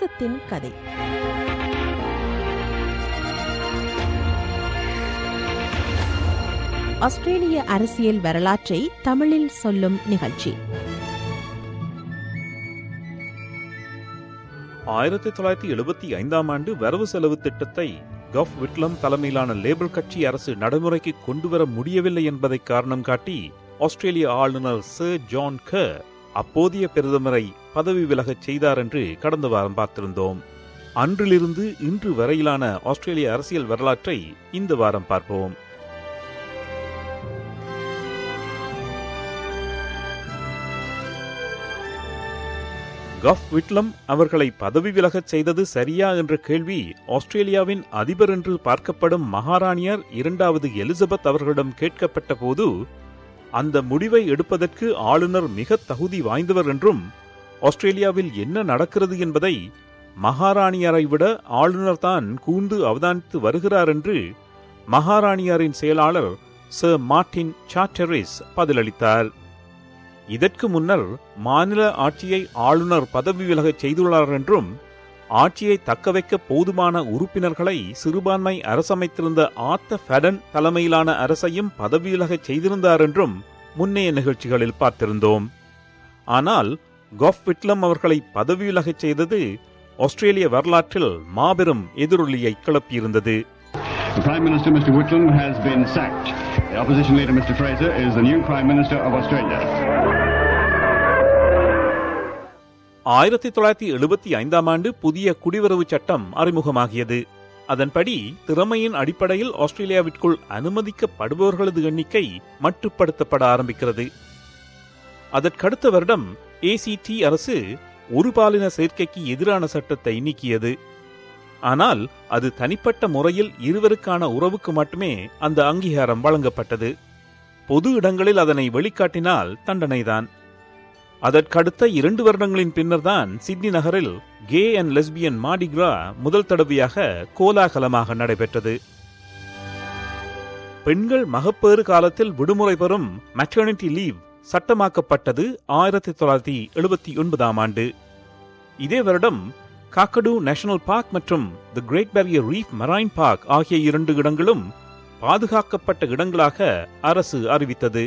தேசத்தின் கதை ஆஸ்திரேலிய அரசியல் வரலாற்றை தமிழில் சொல்லும் நிகழ்ச்சி ஆயிரத்தி தொள்ளாயிரத்தி எழுபத்தி ஐந்தாம் ஆண்டு வரவு செலவு திட்டத்தை கஃப் விட்லம் தலைமையிலான லேபர் கட்சி அரசு நடைமுறைக்கு கொண்டுவர முடியவில்லை என்பதை காரணம் காட்டி ஆஸ்திரேலிய ஆளுநர் சர் ஜான் க அப்போதைய பிரதமரை பதவி விலகச் செய்தார் என்று கடந்த வாரம் பார்த்திருந்தோம் அன்றிலிருந்து இன்று வரையிலான ஆஸ்திரேலிய அரசியல் வரலாற்றை இந்த வாரம் பார்ப்போம் கஃப் விட்லம் அவர்களை பதவி விலகச் செய்தது சரியா என்ற கேள்வி ஆஸ்திரேலியாவின் அதிபர் என்று பார்க்கப்படும் மகாராணியார் இரண்டாவது எலிசபெத் அவர்களிடம் கேட்கப்பட்ட போது அந்த முடிவை எடுப்பதற்கு ஆளுநர் மிக தகுதி வாய்ந்தவர் என்றும் ஆஸ்திரேலியாவில் என்ன நடக்கிறது என்பதை மகாராணியாரை விட ஆளுநர் தான் கூர்ந்து அவதானித்து வருகிறார் என்று மகாராணியாரின் செயலாளர் சர் மார்டின் சார்டரிஸ் பதிலளித்தார் இதற்கு முன்னர் மாநில ஆட்சியை ஆளுநர் பதவி விலகச் செய்துள்ளார் என்றும் ஆட்சியை தக்கவைக்க போதுமான உறுப்பினர்களை சிறுபான்மை அரசமைத்திருந்த ஆத்த ஃபெடன் தலைமையிலான அரசையும் பதவி விலகச் செய்திருந்தார் என்றும் முன்னைய நிகழ்ச்சிகளில் பார்த்திருந்தோம் ஆனால் காஃப் விட்லம் அவர்களை பதவி விலகச் செய்தது ஆஸ்திரேலிய வரலாற்றில் மாபெரும் எதிரொலியை கிளப்பியிருந்தது The Prime Minister, Mr. Whitlam, has been sacked. The opposition leader, Mr. Fraser, is the new Prime Minister of Australia. ஆயிரத்தி தொள்ளாயிரத்தி எழுபத்தி ஐந்தாம் ஆண்டு புதிய குடிவரவு சட்டம் அறிமுகமாகியது அதன்படி திறமையின் அடிப்படையில் ஆஸ்திரேலியாவிற்குள் அனுமதிக்கப்படுபவர்களது எண்ணிக்கை மட்டுப்படுத்தப்பட ஆரம்பிக்கிறது அதற்கடுத்த வருடம் ஏசிடி அரசு ஒரு பாலின சேர்க்கைக்கு எதிரான சட்டத்தை நீக்கியது ஆனால் அது தனிப்பட்ட முறையில் இருவருக்கான உறவுக்கு மட்டுமே அந்த அங்கீகாரம் வழங்கப்பட்டது பொது இடங்களில் அதனை வெளிக்காட்டினால் தண்டனைதான் அதற்கடுத்த இரண்டு வருடங்களின் பின்னர்தான் சிட்னி நகரில் கே அண்ட் லெஸ்பியன் மாடிக்ரா முதல் தடவையாக கோலாகலமாக நடைபெற்றது பெண்கள் மகப்பேறு காலத்தில் விடுமுறை பெறும் மெட்டர்னிட்டி லீவ் சட்டமாக்கப்பட்டது ஆயிரத்தி தொள்ளாயிரத்தி எழுபத்தி ஒன்பதாம் ஆண்டு இதே வருடம் காக்கடு நேஷனல் பார்க் மற்றும் the great barrier reef marine park ஆகிய இரண்டு இடங்களும் பாதுகாக்கப்பட்ட இடங்களாக அரசு அறிவித்தது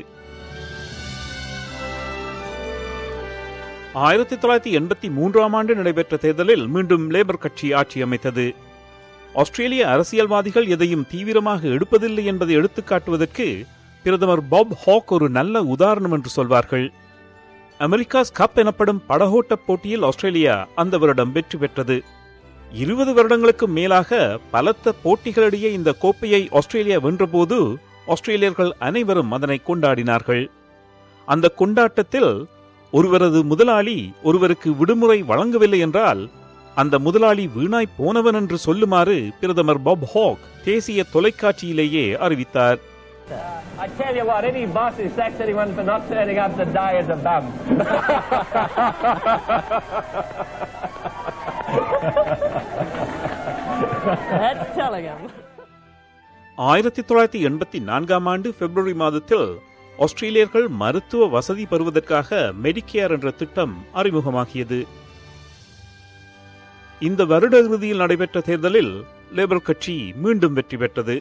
ஆயிரத்தி தொள்ளாயிரத்தி எண்பத்தி மூன்றாம் ஆண்டு நடைபெற்ற தேர்தலில் மீண்டும் லேபர் கட்சி ஆட்சி அமைத்தது ஆஸ்திரேலிய அரசியல்வாதிகள் எதையும் தீவிரமாக எடுப்பதில்லை என்பதை எடுத்துக்காட்டுவதற்கு பிரதமர் பாப் ஹாக் ஒரு நல்ல உதாரணம் என்று சொல்வார்கள் அமெரிக்காஸ் கப் எனப்படும் படகோட்ட போட்டியில் ஆஸ்திரேலியா அந்த வருடம் வெற்றி பெற்றது இருபது வருடங்களுக்கு மேலாக பலத்த போட்டிகளிடையே இந்த கோப்பையை ஆஸ்திரேலியா வென்றபோது ஆஸ்திரேலியர்கள் அனைவரும் அதனை கொண்டாடினார்கள் அந்த கொண்டாட்டத்தில் ஒருவரது முதலாளி ஒருவருக்கு விடுமுறை வழங்கவில்லை என்றால் அந்த முதலாளி வீணாய் போனவன் என்று சொல்லுமாறு பிரதமர் பாப் ஹாக் தேசிய தொலைக்காட்சியிலேயே அறிவித்தார் I tell you what, any boss who sacks anyone for not turning up to die is a bum. That's telling him. ஆயிரத்தி தொள்ளாயிரத்தி எண்பத்தி நான்காம் ஆண்டு பிப்ரவரி மாதத்தில் ஆஸ்திரேலியர்கள் மருத்துவ வசதி பெறுவதற்காக மெடிக்கேர் என்ற திட்டம் அறிமுகமாகியது இந்த வருட இறுதியில் நடைபெற்ற தேர்தலில் லேபர் கட்சி மீண்டும் வெற்றி பெற்றது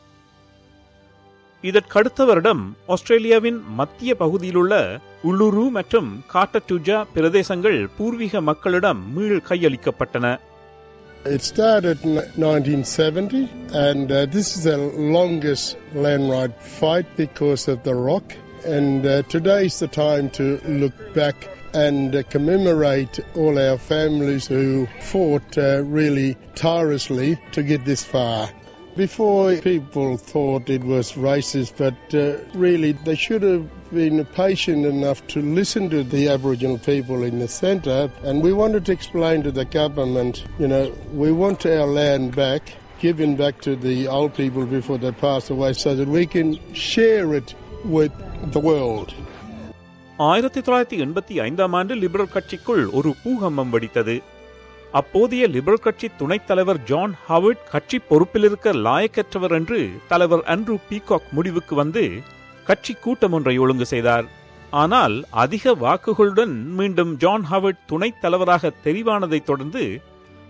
இதற்கடுத்த வருடம் ஆஸ்திரேலியாவின் மத்திய பகுதியிலுள்ள உள்ளுரு மற்றும் காட்டட்டுஜா பிரதேசங்கள் பூர்வீக மக்களிடம் மீள் கையளிக்கப்பட்டன It started in 1970, and uh, this is the longest land right fight because of the rock. And uh, today is the time to look back and uh, commemorate all our families who fought uh, really tirelessly to get this far. Before people thought it was racist, but uh, really they should have been patient enough to listen to the Aboriginal people in the centre. And we wanted to explain to the government, you know, we want our land back, given back to the old people before they pass away, so that we can share it with the world. ஆயிரத்தி தொள்ளாயிரத்தி எண்பத்தி ஐந்தாம் ஆண்டு liberal கட்சிக்குள் ஒரு பூகம்பம் வெடித்தது அப்போதைய லிபரல் கட்சி துணைத் தலைவர் ஜான் ஹாவர்ட் கட்சி பொறுப்பில் இருக்க லாயக்கற்றவர் என்று தலைவர் அண்ட்ரூ பீகாக் முடிவுக்கு வந்து கட்சி கூட்டம் ஒன்றை ஒழுங்கு செய்தார் ஆனால் அதிக வாக்குகளுடன் மீண்டும் ஜான் ஹாவர்ட் துணைத் தலைவராக தெரிவானதைத் தொடர்ந்து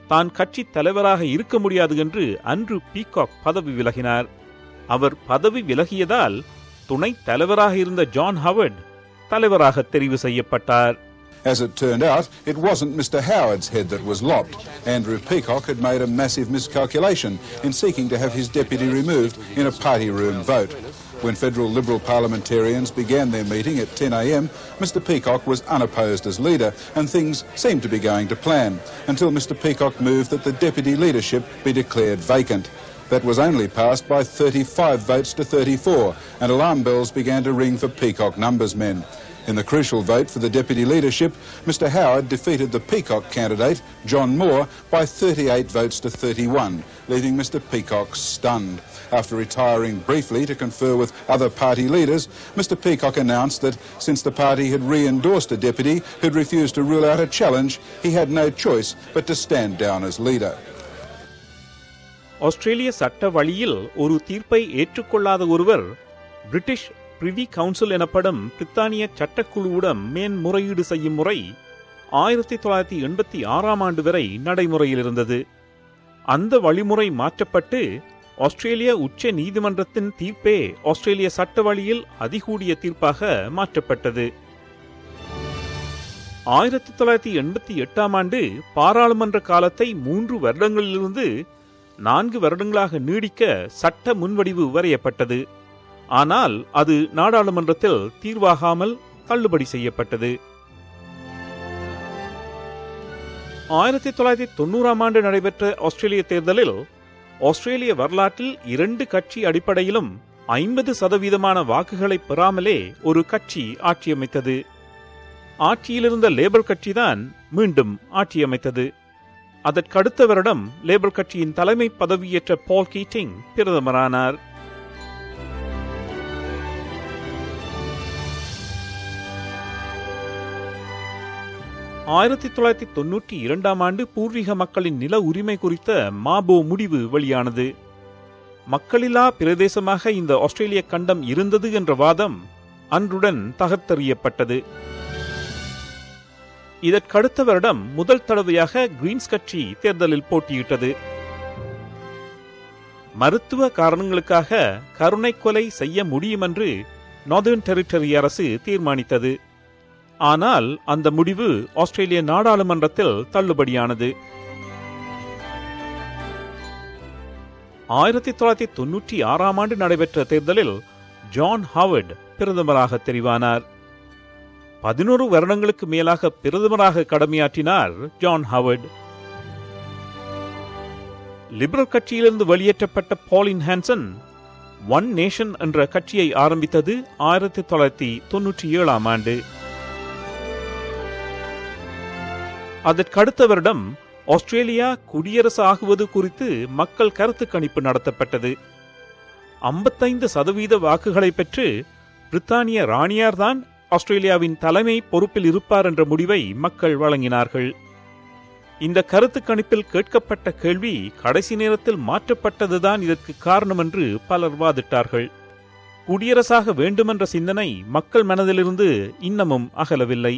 தான் கட்சி தலைவராக இருக்க முடியாது என்று அன்று பீகாக் பதவி விலகினார் அவர் பதவி விலகியதால் துணைத் தலைவராக இருந்த ஜான் ஹவர்ட் தலைவராக தெரிவு செய்யப்பட்டார் As it turned out, it wasn't Mr Howard's head that was lopped. Andrew Peacock had made a massive miscalculation in seeking to have his deputy removed in a party room vote. When federal Liberal parliamentarians began their meeting at 10am, Mr Peacock was unopposed as leader and things seemed to be going to plan until Mr Peacock moved that the deputy leadership be declared vacant. That was only passed by 35 votes to 34 and alarm bells began to ring for Peacock numbers men. In the crucial vote for the deputy leadership, Mr Howard defeated the Peacock candidate, John Moore, by 38 votes to 31, leaving Mr Peacock stunned. After retiring briefly to confer with other party leaders, Mr Peacock announced that since the party had re-endorsed a deputy who'd refused to rule out a challenge, he had no choice but to stand down as leader. ஆஸ்திரேலிய சட்ட வழியில் ஒரு தீர்ப்பை ஏற்றுக்கொள்ளாத ஒருவர் British பிரிவி council எனப்படும் பிரித்தானிய சட்டக்குழுவிடம் மேன்முறையீடு செய்யும் முறை ஆயிரத்தி தொள்ளாயிரத்தி எண்பத்தி ஆறாம் ஆண்டு வரை நடைமுறையில் இருந்தது அந்த வழிமுறை மாற்றப்பட்டு ஆஸ்திரேலிய உச்ச நீதிமன்றத்தின் தீர்ப்பே ஆஸ்திரேலிய சட்ட வழியில் அதிகூடிய தீர்ப்பாக மாற்றப்பட்டது ஆயிரத்தி தொள்ளாயிரத்தி எண்பத்தி எட்டாம் ஆண்டு பாராளுமன்ற காலத்தை மூன்று வருடங்களிலிருந்து நான்கு வருடங்களாக நீடிக்க சட்ட முன்வடிவு வரையப்பட்டது ஆனால் அது நாடாளுமன்றத்தில் தீர்வாகாமல் தள்ளுபடி செய்யப்பட்டது ஆயிரத்தி தொள்ளாயிரத்தி தொண்ணூறாம் ஆண்டு நடைபெற்ற ஆஸ்திரேலிய தேர்தலில் ஆஸ்திரேலிய வரலாற்றில் இரண்டு கட்சி அடிப்படையிலும் ஐம்பது சதவீதமான வாக்குகளை பெறாமலே ஒரு கட்சி ஆட்சியமைத்தது ஆட்சியிலிருந்த லேபர் கட்சிதான் மீண்டும் ஆட்சியமைத்தது அதற்கடுத்த வருடம் லேபர் கட்சியின் தலைமை பதவியேற்ற பால் கீட்டிங் பிரதமரானார் ஆயிரத்தி தொள்ளாயிரத்தி தொன்னூற்றி இரண்டாம் ஆண்டு பூர்வீக மக்களின் நில உரிமை குறித்த மாபோ முடிவு வெளியானது மக்களில்லா பிரதேசமாக இந்த ஆஸ்திரேலிய கண்டம் இருந்தது என்ற வாதம் அன்றுடன் தகர்த்தெறியப்பட்டது இதற்கடுத்த வருடம் முதல் தடவையாக கிரீன்ஸ் கட்சி தேர்தலில் போட்டியிட்டது மருத்துவ காரணங்களுக்காக கருணை கொலை செய்ய முடியும் என்று நார்தர்ன் டெரிட்டரி அரசு தீர்மானித்தது ஆனால் அந்த முடிவு ஆஸ்திரேலிய நாடாளுமன்றத்தில் தள்ளுபடியானது ஆயிரத்தி தொள்ளாயிரத்தி தொன்னூற்றி ஆறாம் ஆண்டு நடைபெற்ற தேர்தலில் ஜான் ஹாவர்ட் பிரதமராக தெரிவானார் பதினோரு வருடங்களுக்கு மேலாக பிரதமராக கடமையாற்றினார் ஜான் ஹாவர்ட் லிபரல் கட்சியிலிருந்து வெளியேற்றப்பட்ட பாலின் ஹான்சன் ஒன் நேஷன் என்ற கட்சியை ஆரம்பித்தது ஆயிரத்தி தொள்ளாயிரத்தி தொன்னூற்றி ஏழாம் ஆண்டு அதற்கடுத்த வருடம் ஆஸ்திரேலியா குடியரசு ஆகுவது குறித்து மக்கள் கருத்து கணிப்பு நடத்தப்பட்டது ஐம்பத்தைந்து சதவீத வாக்குகளை பெற்று பிரித்தானிய ராணியார்தான் ஆஸ்திரேலியாவின் தலைமை பொறுப்பில் இருப்பார் என்ற முடிவை மக்கள் வழங்கினார்கள் இந்த கருத்து கணிப்பில் கேட்கப்பட்ட கேள்வி கடைசி நேரத்தில் மாற்றப்பட்டதுதான் இதற்கு காரணம் என்று பலர் வாதிட்டார்கள் குடியரசாக வேண்டுமென்ற சிந்தனை மக்கள் மனதிலிருந்து இன்னமும் அகலவில்லை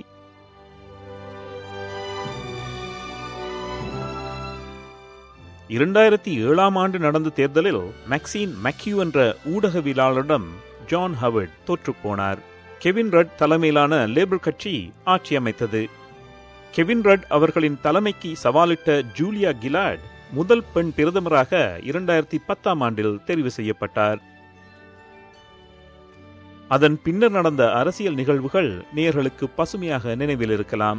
இரண்டாயிரத்தி ஏழாம் ஆண்டு நடந்த தேர்தலில் மேக்சின் மேக்யூ என்ற ஊடகவியலாளரிடம் ஜான் ஹவர்ட் தோற்றுப்போனார் கெவின் ரட் தலைமையிலான லேபர் கட்சி ஆட்சி அமைத்தது கெவின் ரட் அவர்களின் தலைமைக்கு சவாலிட்ட ஜூலியா கிலாட் முதல் பெண் பிரதமராக இரண்டாயிரத்தி பத்தாம் ஆண்டில் தெரிவு செய்யப்பட்டார் அதன் பின்னர் நடந்த அரசியல் நிகழ்வுகள் நேர்களுக்கு பசுமையாக நினைவில் இருக்கலாம்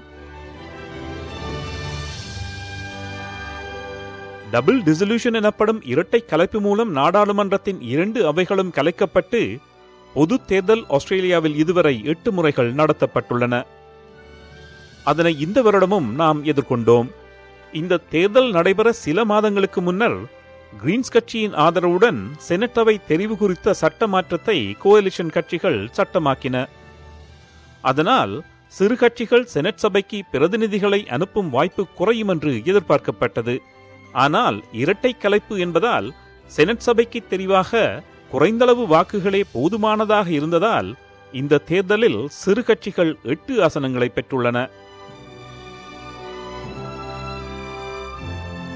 டபுள் டிசல்யூஷன் எனப்படும் இரட்டை கலைப்பு மூலம் நாடாளுமன்றத்தின் இரண்டு அவைகளும் கலைக்கப்பட்டு பொது தேர்தல் ஆஸ்திரேலியாவில் இதுவரை எட்டு முறைகள் நடத்தப்பட்டுள்ளன அதனை இந்த வருடமும் நாம் எதிர்கொண்டோம் இந்த தேர்தல் நடைபெற சில மாதங்களுக்கு முன்னர் கிரீன்ஸ் கட்சியின் ஆதரவுடன் செனட் அவை தெரிவு குறித்த சட்ட மாற்றத்தை கோலிஷன் கட்சிகள் சட்டமாக்கின அதனால் சிறு கட்சிகள் செனட் சபைக்கு பிரதிநிதிகளை அனுப்பும் வாய்ப்பு குறையும் என்று எதிர்பார்க்கப்பட்டது ஆனால் இரட்டை கலைப்பு என்பதால் செனட் சபைக்கு தெரிவாக குறைந்தளவு வாக்குகளே போதுமானதாக இருந்ததால் இந்த தேர்தலில் சிறு கட்சிகள் எட்டு ஆசனங்களை பெற்றுள்ளன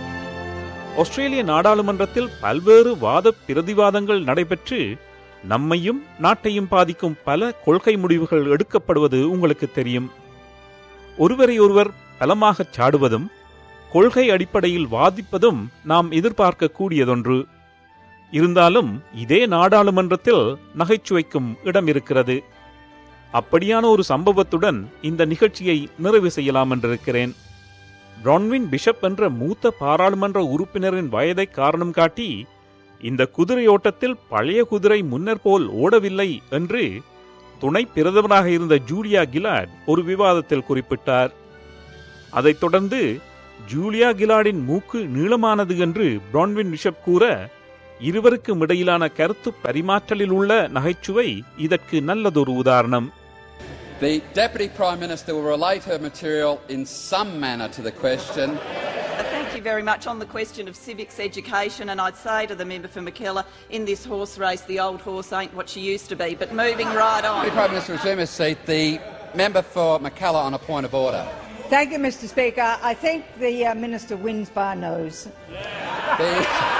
ஆஸ்திரேலிய நாடாளுமன்றத்தில் பல்வேறு வாத பிரதிவாதங்கள் நடைபெற்று நம்மையும் நாட்டையும் பாதிக்கும் பல கொள்கை முடிவுகள் எடுக்கப்படுவது உங்களுக்கு தெரியும் ஒருவரை ஒருவர் பலமாகச் சாடுவதும் கொள்கை அடிப்படையில் வாதிப்பதும் நாம் எதிர்பார்க்கக்கூடியதொன்று இருந்தாலும் இதே நாடாளுமன்றத்தில் நகைச்சுவைக்கும் இடம் இருக்கிறது அப்படியான ஒரு சம்பவத்துடன் இந்த நிகழ்ச்சியை நிறைவு செய்யலாம் என்றிருக்கிறேன் பிரான்வின் பிஷப் என்ற மூத்த பாராளுமன்ற உறுப்பினரின் வயதை காரணம் காட்டி இந்த குதிரையோட்டத்தில் பழைய குதிரை முன்னர் போல் ஓடவில்லை என்று துணை பிரதமராக இருந்த ஜூலியா கிலாட் ஒரு விவாதத்தில் குறிப்பிட்டார் அதைத் தொடர்ந்து ஜூலியா கிலாடின் மூக்கு நீளமானது என்று பிரான்வின் பிஷப் கூற இருவருக்கும் இடையிலான கருத்து பரிமாற்றலில் உள்ள நகைச்சுவை இதற்கு நல்லதொரு உதாரணம் The Deputy Prime Minister will relate her material in some manner to the question. Thank you very much. On the question of civics education, and I'd say to the member for McKellar, in this horse race, the old horse ain't what she used to be. But moving right The on. Prime Minister resume his seat. The member for McCullough on a point of order. Thank you, Mr. Speaker. I think the uh, Minister wins by a nose. The...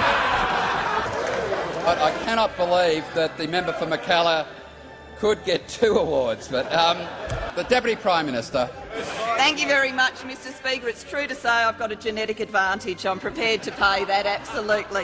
I, I cannot believe that the member for McCullough could get two awards, but um, the Deputy Prime Minister. Thank you very much, Mr. Speaker. It's true to say I've got a genetic advantage. I'm prepared to pay that, absolutely.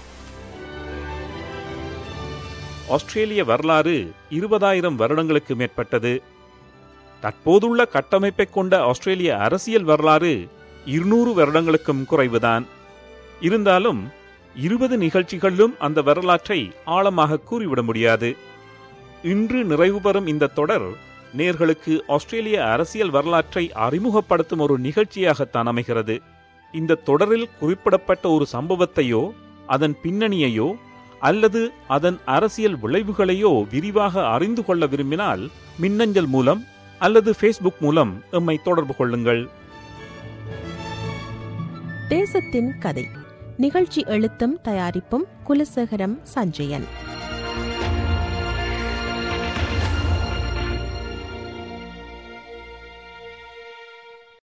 ஆஸ்திரேலிய வரலாறு இருபதாயிரம் வருடங்களுக்கு மேற்பட்டது தற்போதுள்ள கட்டமைப்பை கொண்ட ஆஸ்திரேலிய அரசியல் வரலாறு இருநூறு வருடங்களுக்கும் குறைவுதான் இருந்தாலும் இருபது நிகழ்ச்சிகளிலும் அந்த வரலாற்றை ஆழமாக கூறிவிட முடியாது இன்று நிறைவு பெறும் இந்த தொடர் நேர்களுக்கு ஆஸ்திரேலிய அரசியல் வரலாற்றை அறிமுகப்படுத்தும் ஒரு நிகழ்ச்சியாகத்தான் அமைகிறது இந்த தொடரில் குறிப்பிடப்பட்ட ஒரு சம்பவத்தையோ அதன் பின்னணியையோ அல்லது அதன் அரசியல் விளைவுகளையோ விரிவாக அறிந்து கொள்ள விரும்பினால் மின்னஞ்சல் மூலம் அல்லது ஃபேஸ்புக் மூலம் எம்மை தொடர்பு கொள்ளுங்கள் தேசத்தின் கதை நிகழ்ச்சி எழுத்தும் தயாரிப்பும் குலசேகரம் சஞ்சயன்